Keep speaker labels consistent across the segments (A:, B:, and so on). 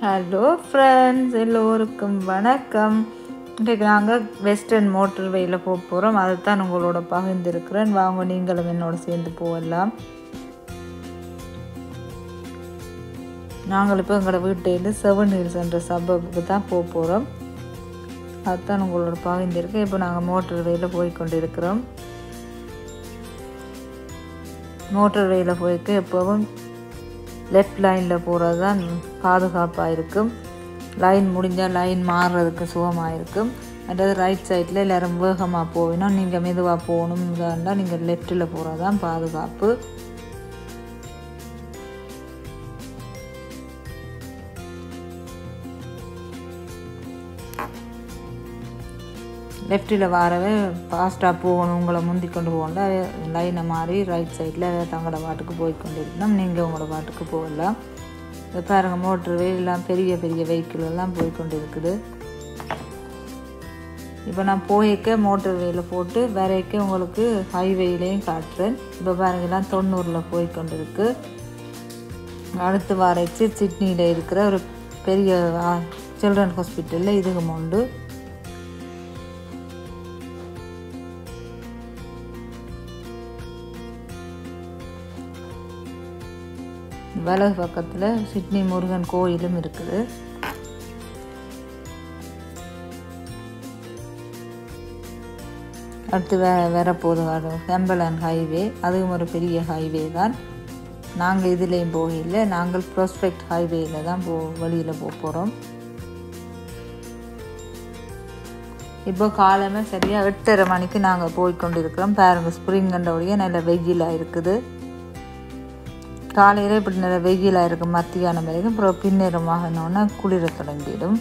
A: hello friends எல்லோருக்கும் வணக்கம் இன்றைக்கு நாங்கள் வெஸ்டர்ன் மோட்டர் வேயில் போக போகிறோம் அதை தான் உங்களோட பகிர்ந்திருக்கிறேன் வாங்க நீங்களும் என்னோட சேர்ந்து போகலாம் நாங்கள் இப்போ எங்களோட வீட்டிலேருந்து செவன் ஹில்ஸ் என்ற சபபுக்கு தான் போக போகிறோம் அதுதான் உங்களோட பகிர்ந்திருக்கு இப்போ நாங்கள் மோட்டர் வேயில் போய் கொண்டிருக்கிறோம் மோட்டர் வேயில் போய்க்கு எப்போவும் லெஃப்ட் லைனில் போகிறது தான் பாதுகாப்பாக இருக்கும் லைன் முடிஞ்சால் லைன் மாறுறதுக்கு சுகமாக இருக்கும் அதாவது ரைட் சைடில் எல்லோரும் வேகமாக போகணும் நீங்கள் மெதுவாக போகணும் இருந்தால் நீங்கள் லெஃப்ட்டில் போகிறது தான் பாதுகாப்பு லெஃப்ட்டில் வரவே ஃபாஸ்ட்டாக போகணும் உங்களை முந்தி கொண்டு போகல லைனை மாறி ரைட் சைடில் தங்களோட பாட்டுக்கு போய் கொண்டு இருக்கணும் நீங்கள் உங்களோட பாட்டுக்கு போகலாம் இப்போ பாருங்கள் மோட்ரு எல்லாம் பெரிய பெரிய வெஹிக்கிள் எல்லாம் போய் கொண்டு இருக்குது இப்போ நான் போய்க்க மோட்டர் வேல போட்டு வரைக்க உங்களுக்கு ஹைவேலையும் காட்டுறேன் இப்போ பாருங்க எல்லாம் தொண்ணூறில் போய் கொண்டு இருக்கு அடுத்து வரைச்சு சிட்னியில் இருக்கிற ஒரு பெரிய சில்ட்ரன் ஹாஸ்பிட்டலில் இதுக்கு உண்டு வலது பக்கத்தில் சிட்னி முருகன் கோயிலும் இருக்குது அடுத்து வே வரப்போகுது ஹெம்பலன் ஹைவே அதுவும் ஒரு பெரிய ஹைவே தான் நாங்கள் இதுலேயும் போகல நாங்கள் ப்ராஸ்பெக்ட் ஹைவேயில் தான் போ வழியில் போக போகிறோம் இப்போ காலமே சரியாக எட்டரை மணிக்கு நாங்கள் போய் கொண்டு இருக்கிறோம் பாருங்க ஸ்ப்ரிங்கன்றவுடைய நல்ல வெயிலாக இருக்குது காலையில் இப்படி நல்ல வெயிலாக இருக்கும் மத்தியானம் வரைக்கும் அப்புறம் பின்னேரமாகனோன்னா குளிர தொடங்கிடும்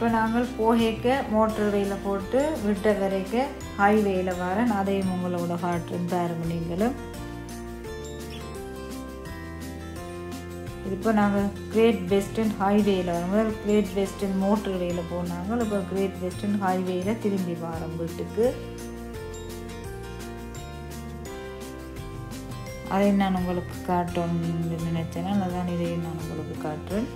A: இப்போ நாங்கள் போகேக்க மோட்டர் வேல போட்டு விட்ட வரைக்க ஹைவேயில் வரேன் அதையும் உங்களோட காட்டுறேன் பாருங்க நீங்களும் இப்போ நாங்கள் கிரேட் வெஸ்டர்ன் ஹைவேயில் வரோம் கிரேட் வெஸ்டர்ன் மோட்டர் வேல போனாங்க இப்போ கிரேட் வெஸ்டர்ன் ஹைவேயில் திரும்பி வரோம் வீட்டுக்கு அதை நான் உங்களுக்கு காட்டணும்னு நினைச்சேன்னா அதான் இதையும் நான் உங்களுக்கு காட்டுறேன்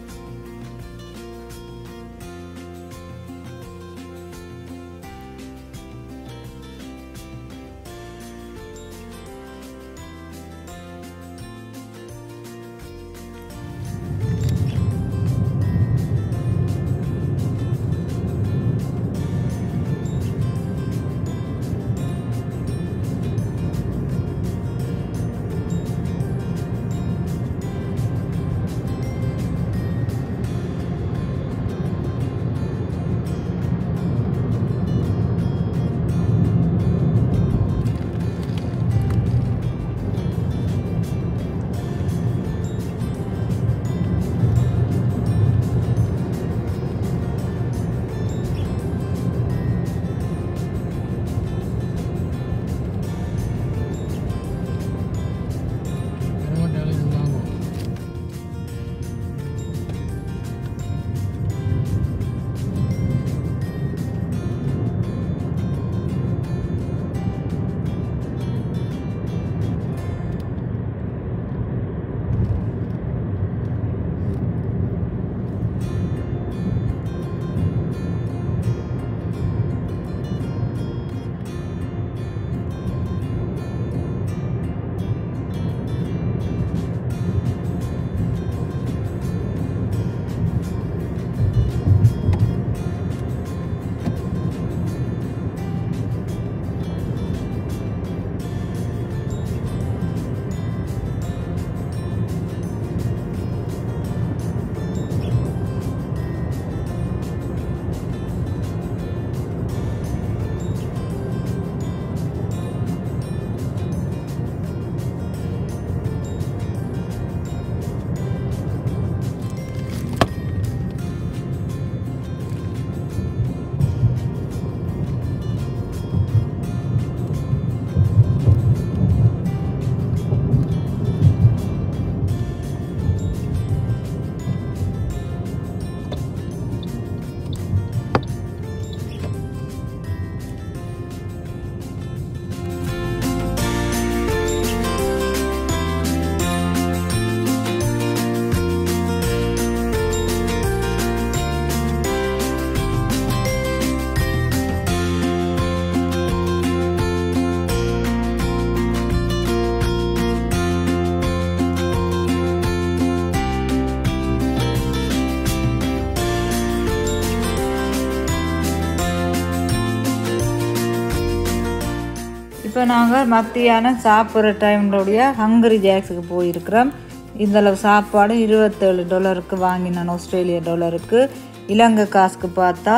A: இப்போ நாங்கள் மத்தியானம் சாப்பிட்ற டைம்லோடைய ஹங்கரி ஜாக்ஸுக்கு போயிருக்கிறோம் இந்தளவு சாப்பாடு இருபத்தேழு டாலருக்கு வாங்கினேன் ஆஸ்திரேலியா டாலருக்கு இலங்கை காசுக்கு பார்த்தா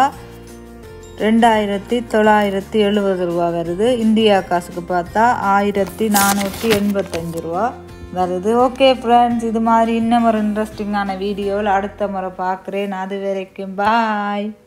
A: ரெண்டாயிரத்தி தொள்ளாயிரத்தி எழுபது ரூபா வருது இந்தியா காசுக்கு பார்த்தா ஆயிரத்தி நானூற்றி எண்பத்தஞ்சு ரூபா வருது ஓகே ஃப்ரெண்ட்ஸ் இது மாதிரி இன்னும் ஒரு இன்ட்ரெஸ்டிங்கான வீடியோவில் அடுத்த முறை பார்க்குறேன் அது வரைக்கும் பாய்